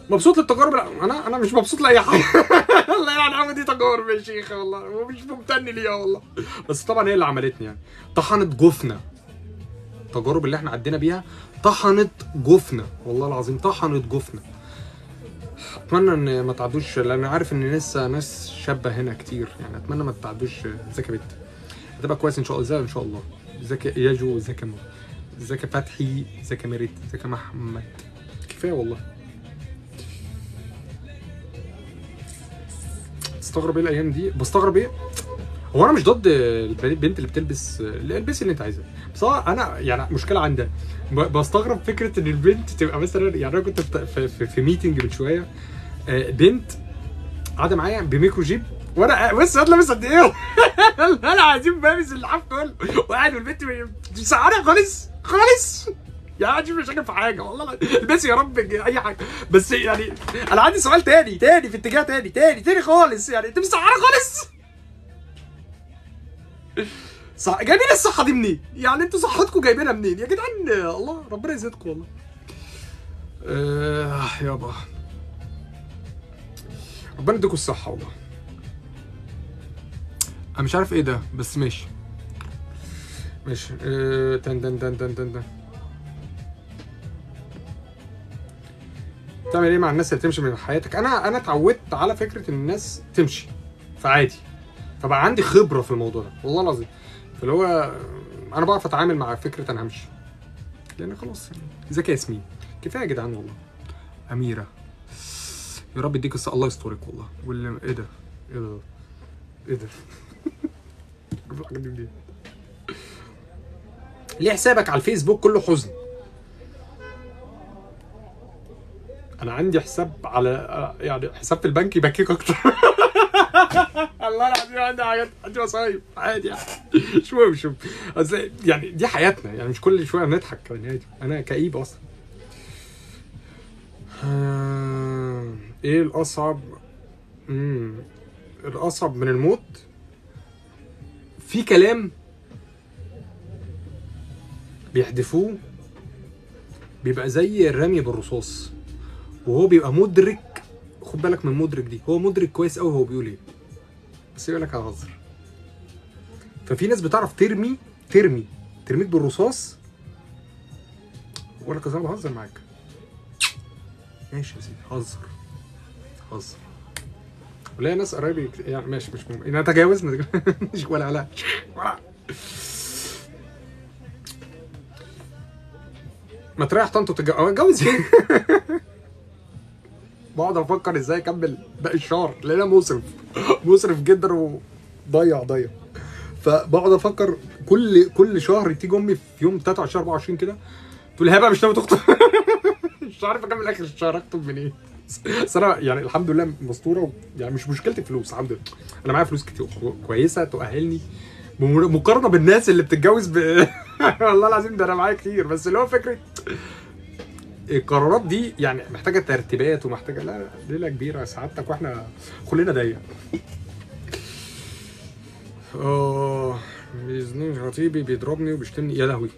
مبسوط للتجارب لا انا انا مش مبسوط لاي حاجه الله يعني عم دي تجارب يا شيخ والله ومش ممتن ليها والله بس طبعا هي اللي عملتني يعني طحنت جفنا التجارب اللي احنا عدينا بيها طحنت جفنا والله العظيم طحنت جفنا اتمنى ان ما تعدوش لان عارف ان لسه ناس شابه هنا كتير يعني اتمنى ما تعدوش ازيك يا بنت هتبقى كويس ان شاء الله ازاي ان شاء الله ازيك يا جو ازيك يا مو ازيك يا فتحي ازيك يا ميريت ازيك يا محمد كفايه والله تستغرب ايه الايام دي بستغرب ايه هو انا مش ضد البنت اللي بتلبس البسي اللي انت عايزاه بس هو انا يعني مشكله عندها ب- بستغرب فكره ان البنت تبقى مثلا يعني انا كنت في, في, في, في ميتنج من شويه آه، بنت قاعده معايا بميكرو جيب وانا بص الواد لابس قد ايه انا عايزين بلبس اللحاف كله وقاعد والبنت مسعره خالص خالص يا عادي مش مشاكل في حاجه والله لا. البسي يا رب اي حاجه بس يعني انا عندي سؤال تاني تاني في اتجاه تاني تاني تاني خالص يعني انت مسعره خالص صح جايبين الصحه دي منين؟ يعني انتوا صحتكم جايبينها منين؟ يا جدعان الله ربنا يزيدكم والله. آه يابا ربنا يديكم الصحه والله. انا مش عارف ايه ده بس ماشي. ماشي آه تن تن تن تن تن تن. تعمل ايه مع الناس اللي تمشي من حياتك؟ انا انا اتعودت على فكره ان الناس تمشي فعادي. فبقى عندي خبره في الموضوع ده والله العظيم. فاللي هو انا بعرف اتعامل مع فكره انا همشي لان خلاص يعني ازيك يا ياسمين كفايه يا جدعان والله اميره يا رب يديك الصحه الله يسترك والله واللي ايه ده ايه ده ايه ده جيب الحاجات دي منين؟ ليه حسابك على الفيسبوك كله حزن انا عندي حساب على يعني حساب في البنك يبكيك اكتر الله العظيم عندي حاجات عندي مصايب عادي يعني مش مهم شوف أصل يعني دي حياتنا يعني مش كل شويه بنضحك يعني عادي انا كئيب اصلا آه، ايه الاصعب امم الاصعب من الموت في كلام بيحدفوه بيبقى زي الرمي بالرصاص وهو بيبقى مدرك خد بالك من مدرك دي هو مدرك كويس قوي هو بيقول ايه بس يقول لك ههزر ففي ناس بتعرف ترمي ترمي ترميك بالرصاص ويقول لك أصل انا بهزر معاك ماشي يا سيدي هزر هزر ولا ناس قرايبي كت- يعني ماشي مش مهم انا تجاوزنا مش ولا لا ولا ما تريح طنط وتتجوز اتجوز ايه؟ بقعد افكر ازاي اكمل باقي الشهر لان انا مصرف مصرف جدا وضيع ضيع فبقعد افكر كل كل شهر تيجي امي في يوم 23 24 كده تقول لي هبه مش ناوي تخطب مش عارف اكمل اخر الشهر اخطب منين بس انا يعني الحمد لله مستوره و... يعني مش مشكلتي فلوس الحمد لله انا معايا فلوس كتير كويسه تؤهلني بمر- مقارنه بالناس اللي بتتجوز ب... والله العظيم ده انا معايا كتير بس اللي هو فكره القرارات دي يعني محتاجه ترتيبات ومحتاجه لا لا ليله كبيره سعادتك واحنا خلينا ضيق اه بيزني خطيبي بيضربني وبيشتمني يا لهوي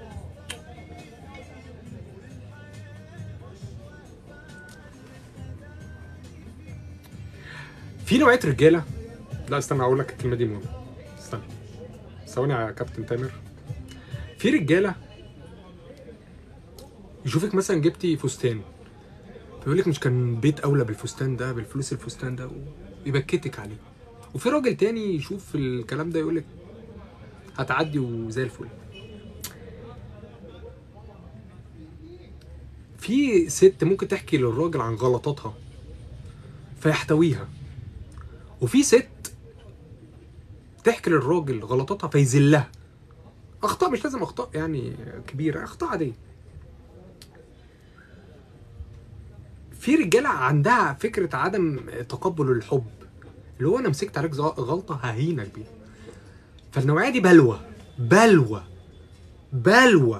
في نوعيه رجاله لا استنى اقول لك الكلمه دي مهمه استنى ثواني يا كابتن تامر في رجاله يشوفك مثلا جبتي فستان فيقول لك مش كان بيت اولى بالفستان ده بالفلوس الفستان ده ويبكتك عليه وفي راجل تاني يشوف الكلام ده يقول لك هتعدي وزي الفل في ست ممكن تحكي للراجل عن غلطاتها فيحتويها وفي ست تحكي للراجل غلطاتها فيذلها اخطاء مش لازم اخطاء يعني كبيره اخطاء عاديه في رجاله عندها فكره عدم تقبل الحب اللي هو انا مسكت عليك زغ- غلطه ههينك بيها فالنوعيه دي بلوى بلوى بلوى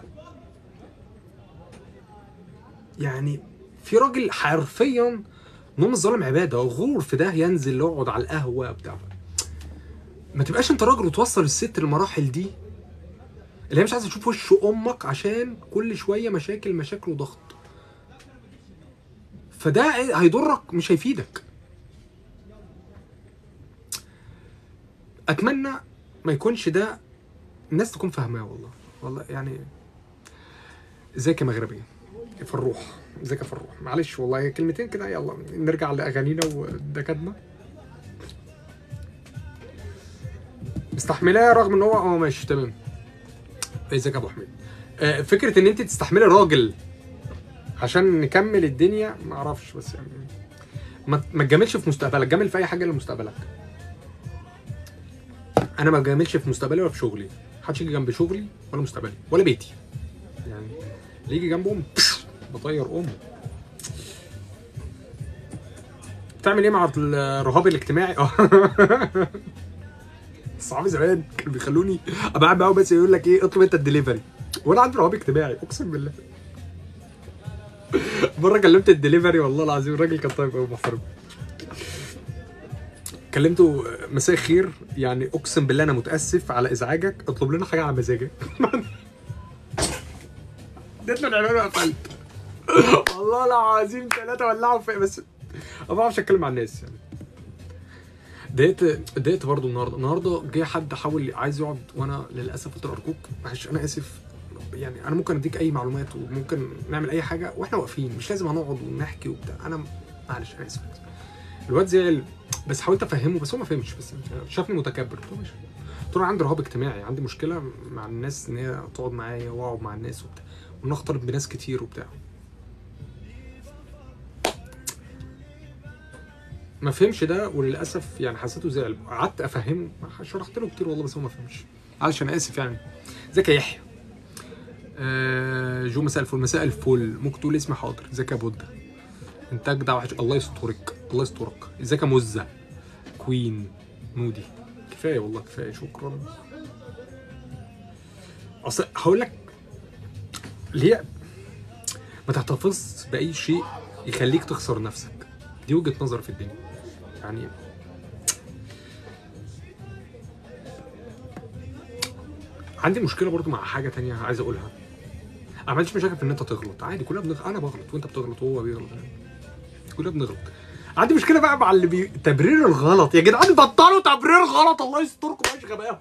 يعني في راجل حرفيا نوم الظالم عباده غرور في ده ينزل يقعد على القهوه بتاع ما تبقاش انت راجل وتوصل الست للمراحل دي اللي هي مش عايزه تشوف وش امك عشان كل شويه مشاكل مشاكل وضغط فده إيه؟ هيضرك مش هيفيدك اتمنى ما يكونش ده الناس تكون فاهماه والله والله يعني ازيك يا مغربيه فروح ازيك يا فروح معلش والله كلمتين كده يلا نرجع لاغانينا ودكاتنا مستحملاه رغم ان هو اه ماشي تمام ازيك يا ابو حميد آه، فكره ان انت تستحملي راجل عشان نكمل الدنيا ما اعرفش بس يعني ما ما تجاملش في مستقبلك جامل في اي حاجه لمستقبلك انا ما بجاملش في مستقبلي ولا في شغلي محدش يجي جنب شغلي ولا مستقبلي ولا بيتي يعني اللي يجي جنب امي بطير امه بتعمل ايه مع الرهاب الاجتماعي اه صحابي زمان كانوا بيخلوني ابقى قاعد معاهم بس يقول لك ايه اطلب انت الدليفري وانا عندي رهاب اجتماعي اقسم بالله مره كلمت الدليفري والله العظيم الراجل كان طيب قوي محترم كلمته مساء الخير يعني اقسم بالله انا متاسف على ازعاجك اطلب لنا حاجه على مزاجك اديت له العنوان وقفلت والله العظيم ثلاثه ولعوا في بس ما بعرفش اتكلم مع الناس يعني اتضايقت اتضايقت برضه النهارده النهارده جه حد حاول عايز يقعد وانا للاسف قلت له ارجوك معلش انا اسف يعني انا ممكن اديك اي معلومات وممكن نعمل اي حاجه واحنا واقفين مش لازم هنقعد ونحكي وبتاع انا معلش انا اسف الواد زعل بس حاولت افهمه بس هو ما فهمش بس شافني متكبر قلت له ماشي قلت له أنا عندي رهاب اجتماعي عندي مشكله مع الناس ان هي تقعد معايا واقعد مع الناس وبتاع ونختلط بناس كتير وبتاع ما فهمش ده وللاسف يعني حسيته زعل قعدت افهمه شرحت له كتير والله بس هو ما فهمش معلش انا اسف يعني ازيك يا يحيى آه، جو مساء الفل مساء الفل ممكن تقول اسمي حاضر ازيك يا بودة انت اجدع واحد الله يسترك الله يسترك ازيك يا مزة كوين نودي كفايه والله كفايه شكرا اصل هقول لك اللي هي ما تحتفظش باي شيء يخليك تخسر نفسك دي وجهه نظر في الدنيا يعني عندي مشكله برضو مع حاجه تانية عايز اقولها انا ما عنديش مشاكل في ان انت تغلط عادي كلنا بنغلط انا بغلط وانت بتغلط وهو بيغلط كلنا بنغلط عندي مشكله بقى مع اللي بي... تبرير الغلط يا جدعان بطلوا تبرير غلط الله يستركم مش غباء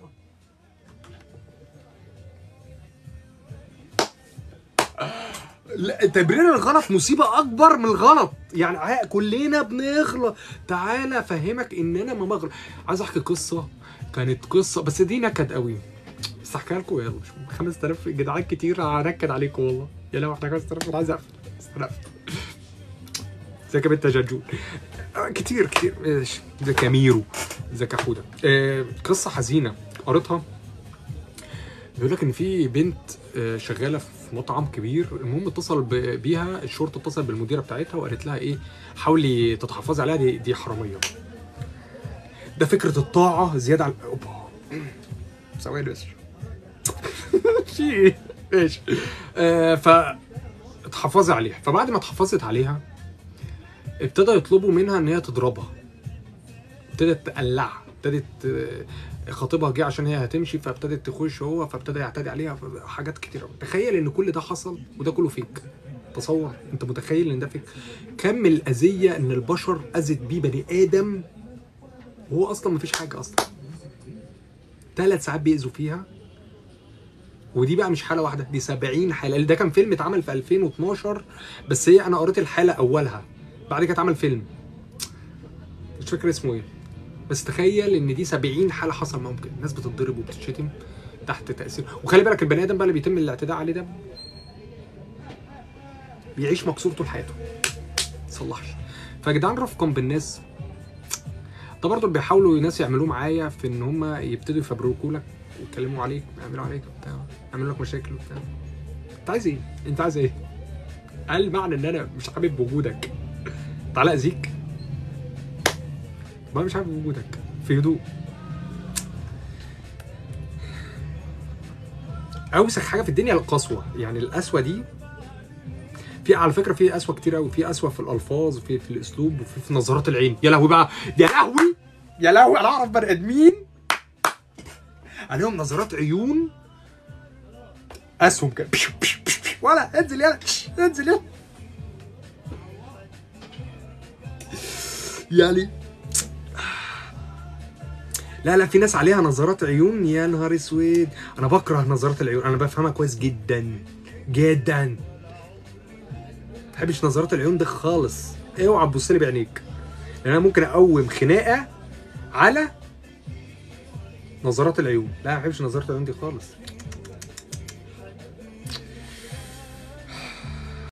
لا تبرير الغلط مصيبه اكبر من الغلط يعني ع- كلنا بنغلط تعالى افهمك ان انا ما بغلط عايز احكي قصه كانت قصه بس دي نكد قوي بس احكيها لكم يلا مش مهم. 5000 جدعان كتير هنكد عليكم والله يا لو احنا 5000 انا عايز اقفل بس انا اقفل ازيك يا بنت يا جاجون آه، كتير كتير ماشي ازيك يا ميرو ازيك يا حوده آه، قصه حزينه قريتها بيقول لك ان في بنت آه، شغاله في مطعم كبير المهم اتصل ب- بيها الشرطه اتصل بالمديره بتاعتها وقالت لها ايه حاولي تتحفظي عليها دي, دي حراميه ده فكره الطاعه زياده عن اوبا ثواني بس في ايه ماشي آه ف اتحفظي عليها فبعد ما اتحفظت عليها ابتدى يطلبوا منها ان هي تضربها ابتدت تقلعها ابتدت آه، خطيبها جه عشان هي هتمشي فابتدت تخش هو فابتدى يعتدي عليها ف- حاجات كتير قوي تخيل ان كل ده حصل وده كله فيك تصور انت متخيل ان ده فيك كم الاذيه ان البشر اذت بيه بني ادم وهو اصلا مفيش حاجه اصلا ثلاث ساعات بيأذوا فيها ودي بقى مش حاله واحده دي 70 حاله ده كان فيلم اتعمل في 2012 بس هي انا قريت الحاله اولها بعد كده اتعمل فيلم مش فاكر اسمه ايه بس تخيل ان دي 70 حاله حصل ممكن الناس بتتضرب وبتتشتم تحت تاثير وخلي بالك البني ادم بقى اللي بيتم الاعتداء عليه ده بيعيش مكسور طول حياته صلحش فيا جدعان رفقا بالناس ده برضه اللي بيحاولوا ناس يعملوه معايا في ان هم يبتدوا يفبركوا لك ويتكلموا عليك ويعملوا عليك وبتاع يعملوا لك مشاكل وبتاع انت عايز ايه؟ انت عايز ايه؟ هل معنى ان انا مش حابب وجودك تعالى اذيك؟ ما أنا مش حابب وجودك في هدوء اوسخ حاجه في الدنيا القسوه يعني القسوه دي في على فكره في قسوه كتير قوي في قسوه في الالفاظ وفي في الاسلوب وفي في نظرات العين يا لهوي بقى يا لهوي يا لهوي انا اعرف بني ادمين عليهم نظرات عيون اسهم كده بيو بيو بيو بيو. ولا انزل يلا انزل يلا يعني لا لا في ناس عليها نظارات عيون يا نهار اسود انا بكره نظارات العيون انا بفهمها كويس جدا جدا ما بحبش نظارات العيون دي خالص اوعى تبص لي بعينيك لان انا ممكن اقوم خناقه على نظارات العيون لا ما بحبش نظارات العيون دي خالص